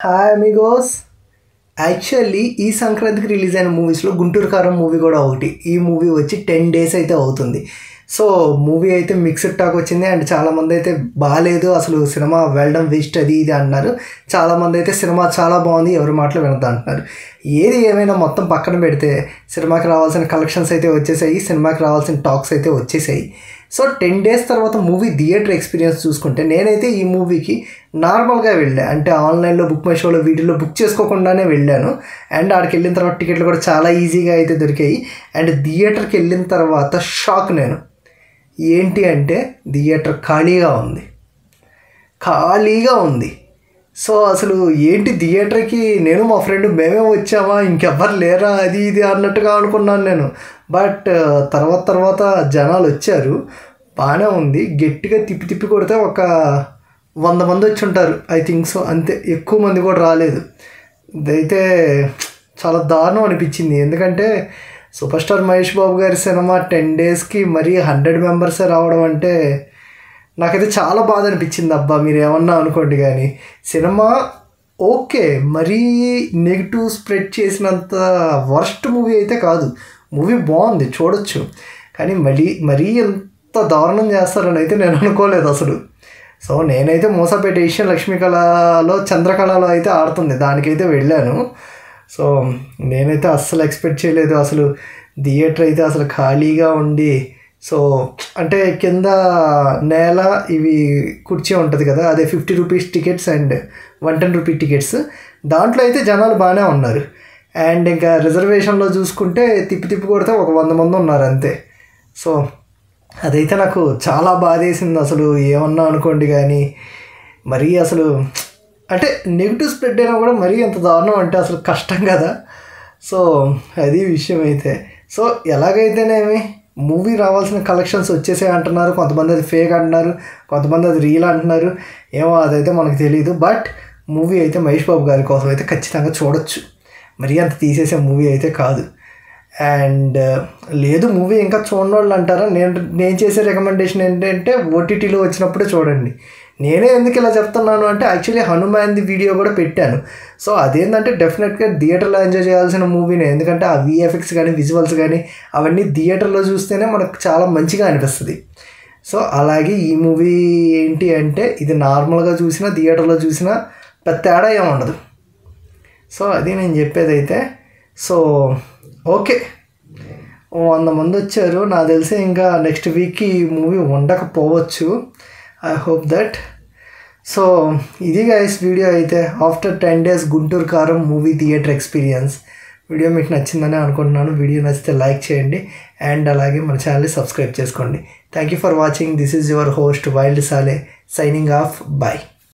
hi Amigos actually ఈ సంక్రాంతికి release అయిన మూవీస్లో గుంటూరు కారం మూవీ కూడా ఒకటి ఈ మూవీ వచ్చి టెన్ డేస్ అయితే అవుతుంది సో మూవీ అయితే మిక్స్డ్ టాక్ వచ్చింది అండ్ చాలామంది అయితే బాగాలేదు అసలు సినిమా వెళ్ళడం వేస్ట్ అది ఇది అన్నారు చాలామంది అయితే సినిమా చాలా బాగుంది ఎవరి మాటలు వినద్దు అంటున్నారు ఏది ఏమైనా మొత్తం పక్కన పెడితే సినిమాకి రావాల్సిన కలెక్షన్స్ అయితే వచ్చేసాయి సినిమాకి రావాల్సిన టాక్స్ అయితే వచ్చేసాయి సో టెన్ డేస్ తర్వాత మూవీ థియేటర్ ఎక్స్పీరియన్స్ చూసుకుంటే నేనైతే ఈ మూవీకి నార్మల్గా వెళ్ళా అంటే ఆన్లైన్లో బుక్ మై షోలో వీటిలో బుక్ చేసుకోకుండానే వెళ్ళాను అండ్ ఆడికి వెళ్ళిన తర్వాత టికెట్లు కూడా చాలా ఈజీగా అయితే దొరికాయి అండ్ థియేటర్కి వెళ్ళిన తర్వాత షాక్ నేను ఏంటి అంటే థియేటర్ ఖాళీగా ఉంది ఖాళీగా ఉంది సో అసలు ఏంటి థియేటర్కి నేను మా ఫ్రెండ్ మేమే వచ్చామా ఇంకెవ్వరు లేరా అది ఇది అన్నట్టుగా అనుకున్నాను నేను బట్ తర్వాత తర్వాత జనాలు వచ్చారు బాగానే ఉంది గట్టిగా తిప్పి తిప్పి కొడితే ఒక వంద మంది వచ్చి ఉంటారు ఐ థింక్ సో అంతే ఎక్కువ మంది కూడా రాలేదు ఇదైతే చాలా దారుణం అనిపించింది ఎందుకంటే సూపర్ స్టార్ మహేష్ బాబు గారి సినిమా టెన్ డేస్కి మరీ హండ్రెడ్ మెంబర్సే రావడం అంటే నాకైతే చాలా బాధ అనిపించింది అబ్బా మీరు ఏమన్నా అనుకోండి కానీ సినిమా ఓకే మరీ నెగిటివ్ స్ప్రెడ్ చేసినంత వర్స్ట్ మూవీ అయితే కాదు మూవీ బాగుంది చూడొచ్చు కానీ మరీ మరీ ఎంత దారుణం చేస్తారని అయితే నేను అనుకోలేదు అసలు సో నేనైతే మోసాపేట ఏషియన్ లక్ష్మీ కళలో చంద్రకళలో అయితే ఆడుతుంది దానికైతే వెళ్ళాను సో నేనైతే అస్సలు ఎక్స్పెక్ట్ చేయలేదు అసలు థియేటర్ అయితే అసలు ఖాళీగా ఉండి సో అంటే కింద నేల ఇవి కుర్చీ ఉంటుంది కదా అదే fifty rupees tickets and one ten rupee tickets దాంట్లో అయితే జనాలు బాగానే ఉన్నారు అండ్ ఇంకా రిజర్వేషన్లో చూసుకుంటే తిప్పి తిప్పి కొడితే ఒక వంద మంది ఉన్నారు అంతే సో అదైతే నాకు చాలా బాధేసింది అసలు ఏమన్నా అనుకోండి కానీ మరీ అసలు అంటే నెగిటివ్ స్ప్రెడ్ అయినా కూడా మరీ ఎంత దారుణం అంటే అసలు కష్టం కదా సో అది విషయం అయితే సో ఎలాగైతేనేమి మూవీ రావాల్సిన కలెక్షన్స్ వచ్చేసాయి అంటున్నారు కొంతమంది అది ఫేక్ అంటున్నారు కొంతమంది అది రియల్ అంటున్నారు ఏమో అదైతే మనకు తెలియదు బట్ మూవీ అయితే మహేష్ బాబు గారి కోసం అయితే ఖచ్చితంగా చూడొచ్చు మరీ అంత తీసేసే మూవీ అయితే కాదు అండ్ లేదు మూవీ ఇంకా చూడని వాళ్ళు అంటారా నేను నేను చేసే రికమెండేషన్ ఏంటంటే ఓటీటీలో వచ్చినప్పుడే చూడండి నేనే ఎందుకు ఇలా చెప్తున్నాను అంటే యాక్చువల్లీ హనుమాన్ది వీడియో కూడా పెట్టాను సో అదేంటంటే డెఫినెట్గా థియేటర్లో ఎంజాయ్ చేయాల్సిన మూవీనే ఎందుకంటే ఆ విఎఫ్ఎక్స్ కానీ విజువల్స్ కానీ అవన్నీ థియేటర్లో చూస్తేనే మనకు చాలా మంచిగా అనిపిస్తుంది సో అలాగే ఈ మూవీ ఏంటి అంటే ఇది నార్మల్గా చూసినా థియేటర్లో చూసినా పెద్ద తేడా ఏముండదు సో అది నేను చెప్పేది అయితే సో ఓకే వంద మంది వచ్చారు నాకు తెలిసి ఇంకా నెక్స్ట్ వీక్కి ఈ మూవీ ఉండకపోవచ్చు ఐ హోప్ దట్ సో ఇది గైస్ వీడియో అయితే after ten days Guntur Kaaram movie theatre experience video మీకు నచ్చిందని అనుకుంటున్నాను వీడియో నచ్చితే లైక్ చేయండి అండ్ అలాగే మన ఛానల్ని సబ్స్క్రైబ్ చేసుకోండి thank you for watching this is your host wild సాలే సైనింగ్ ఆఫ్ బాయ్